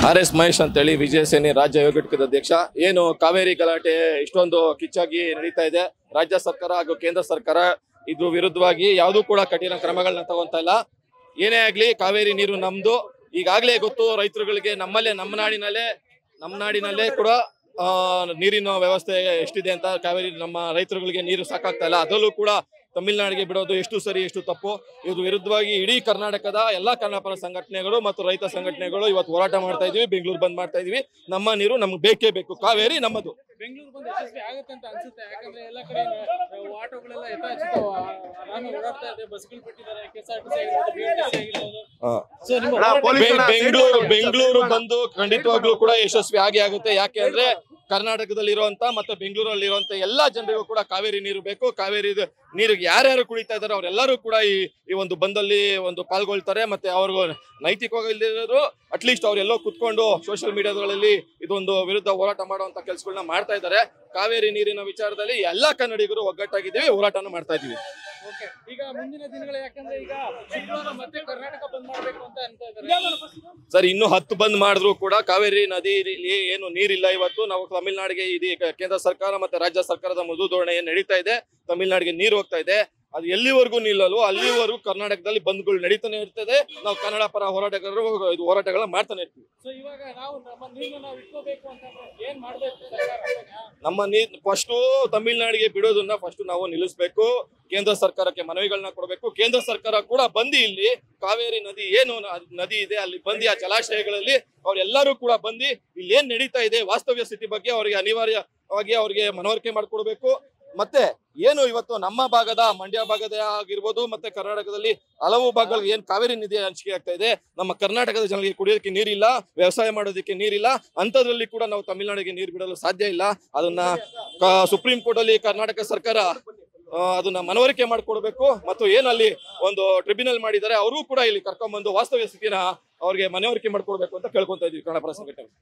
R S Mahesh ಅಂತೇಳಿ ವಿಜಯ ಸೇನೆ ರಾಜ್ಯ ಯುವ ಘಟಕದ ಅಧ್ಯಕ್ಷ ಏನು ಕಾವೇರಿ ಗಲಾಟೆ ಇಷ್ಟೊಂದು ಕಿಚ್ಚಾಗಿ ನಡೀತಾ ಇದೆ ರಾಜ್ಯ ಸರ್ಕಾರ ಹಾಗೂ ಕೇಂದ್ರ ಸರ್ಕಾರ ಇದ್ರ ವಿರುದ್ಧವಾಗಿ ಯಾವುದೂ ಕೂಡ ಕಠಿಣ ಕ್ರಮಗಳನ್ನ ತಗೊಂತ ಇಲ್ಲ ಏನೇ ಆಗ್ಲಿ ಕಾವೇರಿ ನೀರು ನಮ್ದು ಈಗಾಗಲೇ ಗೊತ್ತು ರೈತರುಗಳಿಗೆ ನಮ್ಮಲ್ಲೇ ನಮ್ಮ ನಾಡಿನಲ್ಲೇ ನಮ್ಮ ನಾಡಿನಲ್ಲೇ ಕೂಡ ಆ, ನೀರಿನ ವ್ಯವಸ್ಥೆ ಎಷ್ಟಿದೆ ಅಂತ ಕಾವೇರಿ ನಮ್ಮ ರೈತರುಗಳಿಗೆ ನೀರು ಸಾಕಾಗ್ತಾ ಇಲ್ಲ ಅದರಲ್ಲೂ ಕೂಡ ತಮಿಳುನಾಡಿಗೆ ಬಿಡೋದು ಎಷ್ಟು ಸರಿ ಎಷ್ಟು ತಪ್ಪು ಇದ್ರ ವಿರುದ್ಧವಾಗಿ ಇಡೀ ಕರ್ನಾಟಕದ ಎಲ್ಲಾ ಕನ್ನಡಪರ ಸಂಘಟನೆಗಳು ಮತ್ತು ರೈತ ಸಂಘಟನೆಗಳು ಇವತ್ತು ಹೋರಾಟ ಮಾಡ್ತಾ ಇದೀವಿ ಬೆಂಗಳೂರು ಬಂದ್ ಮಾಡ್ತಾ ಇದೀವಿ ನಮ್ಮ ನೀರು ನಮ್ಗೆ ಬೇಕೇ ಬೇಕು ಕಾವೇರಿ ನಮ್ಮದು ಬೆಂಗಳೂರು ಬಂದು ಯಶಸ್ವಿ ಆಗುತ್ತೆ ಅಂತ ಅನ್ಸುತ್ತೆ ಯಾಕಂದ್ರೆ ಎಲ್ಲ ಕಡೆ ನಾವು ಆಟೋಗಳೆಲ್ಲ ಯಥಾಚಿತ ಆರಾಮಾಗಿ ಓಡಾಡ್ತಾ ಇದೆ ಬಸ್ಗಳು ಬಿಟ್ಟಿದ್ದಾರೆ K S R T C ಆಗಿರ್ಬೋದು ಬಿ ಆರ್ ಟಿ ಸಿ ಆಗಿರ್ಬೋದು ಸೊ ನಿಮ್ಮ ಅಣ್ಣ, ಹೋರಾಟ- ಪೊಲೀಸ್ ಬೆ- ಅಣ್ಣ, ಬೆಂಗಳೂರು ಸೈಡ್ ಬೆಂಗಳೂರು ಮಾಡಿ. ಬಂದು ಖಂಡಿತವಾಗ್ಲೂ ಕೂಡ ಯಶಸ್ವಿ ಆಗಿ ಆಗುತ್ತೆ ಯಾಕೆ ಅಂದ್ರೆ ಕರ್ನಾಟಕದಲ್ಲಿ ಇರುವಂತ ಮತ್ತೆ ಬೆಂಗಳೂರಲ್ಲಿ ಇರುವಂತ ಎಲ್ಲಾ ಜನರಿಗೂ ಕೂಡ ಕಾವೇರಿ ನೀರು ಬೇಕು ಕಾವೇರಿ ನೀರು ಯಾರ್ಯಾರು ಕುಡಿತಾ ಇದಾರೆ ಅವರೆಲ್ಲರೂ ಕೂಡ ಈ ಈ ಒಂದು ಬಂದಲ್ಲಿ ಒಂದು ಪಾಲ್ಗೊಳ್ತಾರೆ ಮತ್ತೆ ಅವ್ರಿಗೂ ನೈತಿಕವಾಗಿ ಇಲ್ದಿರೋರು ಅಟ್ಲೀಸ್ಟ್ ಅವ್ರೆಲ್ಲೋ ಕುತ್ಕೊಂಡು ಸೋಷಿಯಲ್ ಮೀಡಿಯಾಗಳಲ್ಲಿ ಇದೊಂದು ವಿರುದ್ಧ ಹೋರಾಟ ಮಾಡುವಂತ ಕೆಲಸಗಳನ್ನ ಮಾಡ್ತಾ ಇದ್ದಾರೆ ಕಾವೇರಿ ನೀರಿನ ವಿಚಾರದಲ್ಲಿ ಎಲ್ಲಾ ಕನ್ನಡಿಗರು ಒಗ್ಗಟ್ಟಾಗಿದ್ದೀವಿ ಹೋರಾಟನ ಮಾಡ್ತಾ ಇದೀವಿ Okay. ಈಗ ಮುಂದಿನ ದಿನಗಳು ಯಾಕಂದ್ರೆ ಈಗ ಶುಕ್ರವಾರ ಮತ್ತೆ ಕರ್ನಾಟಕ ಬಂದ್ ಮಾಡ್ಬೇಕು ಅಂತ ಅಂತ ಇದ್ದಾರೆ ಸರ್ ಇನ್ನು ಹತ್ತು ಬಂದ್ ಮಾಡಿದ್ರು ಕೂಡ ಕಾವೇರಿ ನದಿಯಲ್ಲಿ ಏನು ನೀರಿಲ್ಲ ಇವತ್ತು ನಾವು ತಮಿಳ್ನಾಡಿಗೆ ಇದೀಗ ಕೇಂದ್ರ ಸರ್ಕಾರ ಮತ್ತೆ ರಾಜ್ಯ ಸರ್ಕಾರದ ಮೃದು ಧೋರಣೆ ಏನ್ ನಡೀತಾ ಇದೆ ತಮಿಳ್ನಾಡಿಗೆ ನೀರು ಹೋಗ್ತಾ ಇದೆ ಅದು ಎಲ್ಲಿವರೆಗೂ ನಿಲ್ಲಲು ಅಲ್ಲಿವರೆಗೂ ಕರ್ನಾಟಕದಲ್ಲಿ ಬಂದ್ಗಳು ನಡೀತಾನೆ ಇರ್ತದೆ ನಾವು ಕನ್ನಡ ಪರ ಹೋರಾಟಗಾರರು ಇದು ಹೋರಾಟಗಳನ್ನ ಮಾಡ್ತಾನೆ ಇರ್ತೀವಿ ಸೊ ಇವಾಗ ನಾವು ನಮ್ಮ ನೀರನ್ನ ನಾವು ಇಟ್ಕೋಬೇಕು ಅಂತಂದ್ರೆ ಏನ್ ಮಾಡ್ಬೇಕು ಸರ್ಕಾರ ನಮ್ಮ ನೀರ್ ಫಸ್ಟ್ ತಮಿಳ್ನಾಡಿಗೆ ಬಿಡೋದನ್ನ ಫಸ್ಟ್ ನಾವು ನಿಲ್ಲಿಸ್ಬೇಕು ಕೇಂದ್ರ ಸರ್ಕಾರಕ್ಕೆ ಮನವಿಗಳನ್ನ ಕೊಡಬೇಕು ಕೇಂದ್ರ ಸರ್ಕಾರ ಕೂಡ ಬಂದು ಇಲ್ಲಿ ಕಾವೇರಿ ನದಿ ಏನು ನ- ನದಿ ಇದೆ ಅಲ್ಲಿ ಬಂದು ಆ ಜಲಾಶಯಗಳಲ್ಲಿ ಅವರೆಲ್ಲರೂ ಕೂಡ ಬಂದು ಇಲ್ಲಿ ಏನ್ ನಡೀತಾ ಇದೆ ವಾಸ್ತವ್ಯ ಸ್ಥಿತಿ ಬಗ್ಗೆ ಅವರಿಗೆ ಅನಿವಾರ್ಯವಾಗಿ ಅವರಿಗೆ ಮನವರಿಕೆ ಮಾಡಿಕೊಡ್ಬೇಕು ಮತ್ತೆ ಏನು ಇವತ್ತು ನಮ್ಮ ಭಾಗದ ಮಂಡ್ಯ ಭಾಗದ ಆಗಿರ್ಬೋದು ಮತ್ತೆ ಕರ್ನಾಟಕದಲ್ಲಿ ಹಲವು ಭಾಗಗಳಿಗೆ ಏನ್ ಕಾವೇರಿ ನದಿ ಹಂಚಿಕೆ ಆಗ್ತಾ ಇದೆ ನಮ್ಮ ಕರ್ನಾಟಕದ ಜನರಿಗೆ ಕುಡಿಯೋದಕ್ಕೆ ನೀರಿಲ್ಲ ವ್ಯವಸಾಯ ಮಾಡೋದಕ್ಕೆ ನೀರಿಲ್ಲ ಅಂಥದ್ರಲ್ಲಿ ಕೂಡ ನಾವು ತಮಿಳುನಾಡಿಗೆ ನೀರು ಬಿಡಲು ಸಾಧ್ಯ ಇಲ್ಲ ಅದನ್ನ ಕ- ಸುಪ್ರೀಂ ಕೋರ್ಟ್ ಅಲ್ಲಿ ಕರ್ನಾಟಕ ಸರ್ಕಾರ ಆ, ಅದನ್ನ ಮನವರಿಕೆ ಮಾಡಿಕೊಡ್ಬೇಕು ಮತ್ತು ಏನಲ್ಲಿ ಒಂದು ಟ್ರಿಬ್ಯುನಲ್ ಮಾಡಿದ್ದಾರೆ ಅವರು ಕೂಡ ಇಲ್ಲಿ ಕರ್ಕೊಂಡ್ಬಂದು ವಾಸ್ತವ್ಯ ಸ್ಥಿತಿನ ಅವ್ರಿಗೆ ಮನವರಿಕೆ ಮಾಡ್ಕೊಡ್ಬೇಕು ಅಂತ ಕೇಳ್ಕೊಂತ ಇದೀವಿ ಕನ್ನಡ ಪರ ಸಂಘಟನೆ